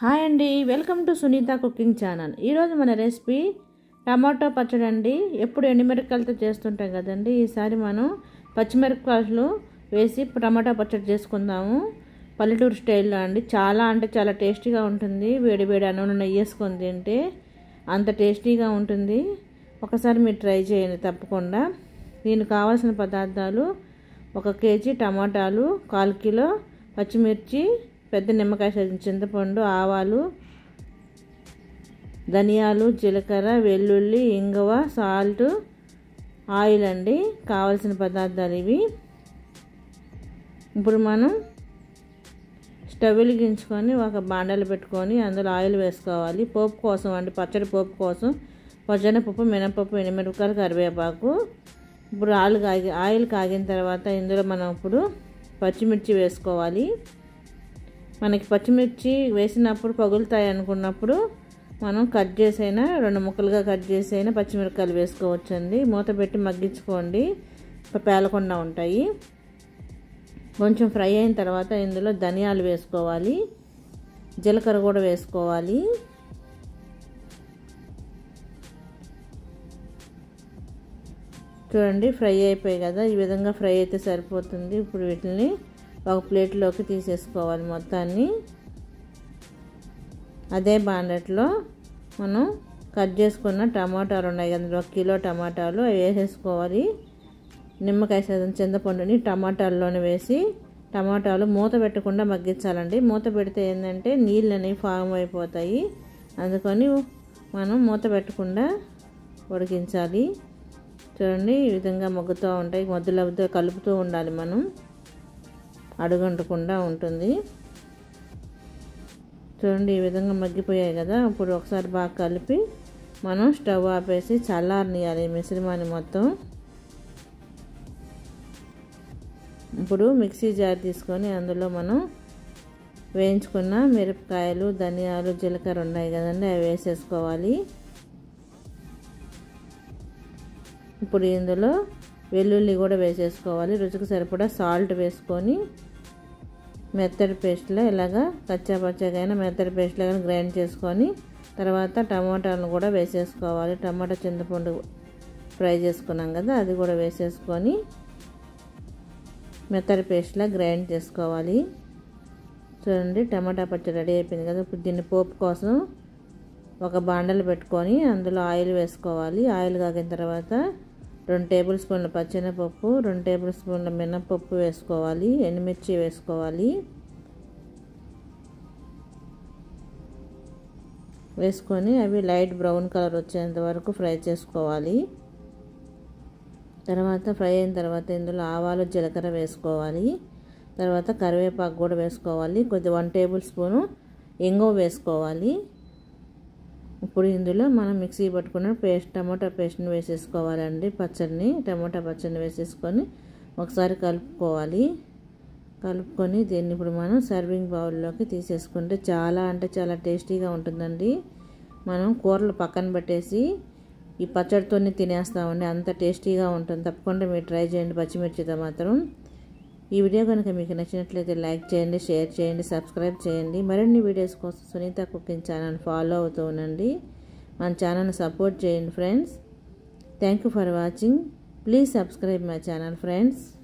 hi అండి welcome to Sunitha cooking channel ఈరోజు మన రెసిపీ టమాటో పచ్చడి అండి ఎప్పుడు ఎండుమిరపకాయలతో చేస్తుంటాం కదండి ఈసారి మనం పచ్చిమిరపకాయలు వేసి టమాటో పచ్చడి చేసుకుందాము పల్లెటూరు స్టైల్లో అండి చాలా అంటే చాలా టేస్టీగా ఉంటుంది వేడి వేడి అన్నం నెయ్యి వేసుకొని తింటే అంత టేస్టీగా ఉంటుంది ఒకసారి మీరు ట్రై చేయండి తప్పకుండా దీనికి కావాల్సిన పదార్థాలు ఒక కేజీ టమాటాలు కాల్ కిలో పచ్చిమిర్చి పెద్ద నిమ్మకాయ సైజు చింతపండు ఆవాలు ధనియాలు జీలకర్ర వెల్లుల్లి ఇంగువ సాల్ట్ ఆయిల్ అండి కావాల్సిన పదార్థాలు ఇవి ఇప్పుడు మనం స్టవ్ వెలిగించుకొని ఒక బాండలు పెట్టుకొని అందులో ఆయిల్ వేసుకోవాలి పోపు కోసం అండి పచ్చడి పోపు కోసం పచ్చనపప్పు మినపప్పు ఎనిమిరపకాయలు కరివేపాకు ఇప్పుడు ఆయిల్ కాగి ఆయిల్ కాగిన తర్వాత ఇందులో మనం ఇప్పుడు పచ్చిమిర్చి వేసుకోవాలి మనకి పచ్చిమిర్చి వేసినప్పుడు పగులుతాయి అనుకున్నప్పుడు మనం కట్ చేసైనా రెండు ముక్కలుగా కట్ చేసైనా పచ్చిమిరపకాయలు వేసుకోవచ్చండి మూత పెట్టి మగ్గించుకోండి పేలకుండా ఉంటాయి కొంచెం ఫ్రై అయిన తర్వాత ఇందులో ధనియాలు వేసుకోవాలి జీలకర్ర కూడా వేసుకోవాలి చూడండి ఫ్రై అయిపోయాయి కదా ఈ విధంగా ఫ్రై అయితే సరిపోతుంది ఇప్పుడు వీటిని ఒక ప్లేట్లోకి తీసేసుకోవాలి మొత్తాన్ని అదే బాండట్లో మనం కట్ చేసుకున్న టమాటాలు ఉన్నాయి కదా ఒక కిలో టమాటాలు అవి వేసేసుకోవాలి నిమ్మకాయ శాతం చింతపండుని టమాటాల్లోనే వేసి టమాటాలు మూత పెట్టకుండా మగ్గించాలండి మూత పెడితే ఏంటంటే నీళ్ళు అనేవి ఫామ్ అయిపోతాయి అందుకని మనం మూత పెట్టకుండా ఉడికించాలి చూడండి ఈ విధంగా మగ్గుతూ ఉంటాయి మధ్యలో కలుపుతూ ఉండాలి మనం అడుగంటకుండా ఉంటుంది చూడండి ఈ విధంగా మగ్గిపోయాయి కదా ఇప్పుడు ఒకసారి బాగా కలిపి మనం స్టవ్ ఆపేసి చల్లారనియాలి మిశ్రమాన్ని మొత్తం ఇప్పుడు మిక్సీ జార్ తీసుకొని అందులో మనం వేయించుకున్న మిరపకాయలు ధనియాలు జీలకర్ర ఉన్నాయి కదండి అవి వేసేసుకోవాలి ఇప్పుడు ఇందులో వెల్లుల్లి కూడా వేసేసుకోవాలి రుచికి సరిపడా సాల్ట్ వేసుకొని మెత్తడి పేస్ట్లో ఇలాగా కచ్చా పచ్చగైనా మెత్తడి పేస్ట్లో కానీ గ్రైండ్ చేసుకొని తర్వాత టమాటాలను కూడా వేసేసుకోవాలి టమాటా చింతపండు ఫ్రై చేసుకున్నాం కదా అది కూడా వేసేసుకొని మెత్తడి పేస్ట్లా గ్రైండ్ చేసుకోవాలి చూడండి టమాటా పచ్చడి రెడీ అయిపోయింది కదా ఇప్పుడు దీన్ని పోపు కోసం ఒక బాండలు పెట్టుకొని అందులో ఆయిల్ వేసుకోవాలి ఆయిల్ కాగిన తర్వాత రెండు టేబుల్ స్పూన్ల పచ్చెనపప్పు రెండు టేబుల్ స్పూన్ల మినపప్పు వేసుకోవాలి ఎండుమిర్చి వేసుకోవాలి వేసుకొని అవి లైట్ బ్రౌన్ కలర్ వచ్చేంత వరకు ఫ్రై చేసుకోవాలి తర్వాత ఫ్రై అయిన తర్వాత ఇందులో ఆవాలు జీలకర్ర వేసుకోవాలి తర్వాత కరివేపాకు కూడా వేసుకోవాలి కొద్ది వన్ టేబుల్ స్పూను ఇంగువ వేసుకోవాలి ఇప్పుడు ఇందులో మనం మిక్సీ పట్టుకున్న పేస్ట్ టమాటా పేస్ట్ని వేసేసుకోవాలండి పచ్చడిని టమాటా పచ్చడిని వేసేసుకొని ఒకసారి కలుపుకోవాలి కలుపుకొని దీన్ని ఇప్పుడు మనం సర్వింగ్ బౌల్లోకి తీసేసుకుంటే చాలా అంటే చాలా టేస్టీగా ఉంటుందండి మనం కూరలు పక్కన పెట్టేసి ఈ పచ్చడితోనే తినేస్తామండి అంత టేస్టీగా ఉంటుంది తప్పకుండా మీరు ట్రై చేయండి పచ్చిమిర్చితో మాత్రం ఈ వీడియో కనుక మీకు నచ్చినట్లయితే లైక్ చేయండి షేర్ చేయండి సబ్స్క్రైబ్ చేయండి మరిన్ని వీడియోస్ కోసం సునీత కుకింగ్ ఛానల్ ఫాలో అవుతూ ఉండండి మన ఛానల్ని సపోర్ట్ చేయండి friends thank you for watching please subscribe my channel friends